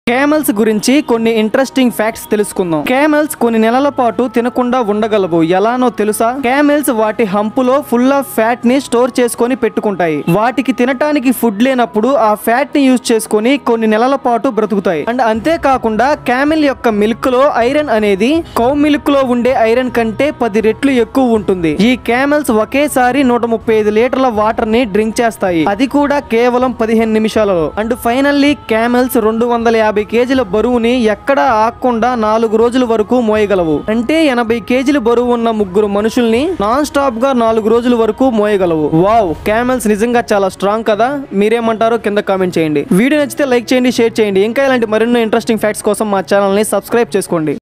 camels గురించి కొన్ని interesting facts తెలుసుకుందాం క్యామెల్స్ కొన్ని నెలల పాటు తినకుండా ఉండగలవు ఎలానో తెలుసా క్యామెల్స్ వాటి హంపులో ఫుల్ ఆఫ్ ఫ్యాట్ ని స్టోర్ చేసుకొని పెట్టుకుంటాయి వాటికి తినటానికి ఫుడ్ లేనప్పుడు ఆ ఫ్యాట్ ని యూజ్ చేసుకొని కొన్ని నెలల పాటు బ్రతుకుతాయి అండ్ అంతేకాకుండా క్యామెల్ యొక్క మిల్క్ లో ఐరన్ అనేది కౌ మిల్క్ లో ఉండే ఐరన్ కంటే పది రెట్లు ఎక్కువ ఉంటుంది ఈ క్యామెల్స్ ఒకేసారి నూట ముప్పై ఐదు లీటర్ల వాటర్ ని డ్రింక్ చేస్తాయి అది కూడా కేవలం పదిహేను నిమిషాలలో అండ్ ఫైనల్లీ క్యామెల్స్ రెండు వందల యాభై కేజీల బరువుని ఎక్కడా ఆకుండా నాలుగు రోజుల వరకు మోయగలవు అంటే ఎనభై కేజీల బరువు ఉన్న ముగ్గురు మనుషుల్ని నాన్ స్టాప్ గా నాలుగు రోజుల వరకు మోయగలవు వావ్ క్యామెల్స్ నిజంగా చాలా స్ట్రాంగ్ కదా మీరేమంటారో కింద కామెంట్ చేయండి వీడియో నచ్చితే లైక్ చేయండి షేర్ చేయండి ఇంకా ఇలాంటి మరెన్నో ఇంట్రెస్టింగ్ ఫ్యాక్ట్స్ కోసం మా ఛానల్ ని సబ్స్క్రైబ్ చేసుకోండి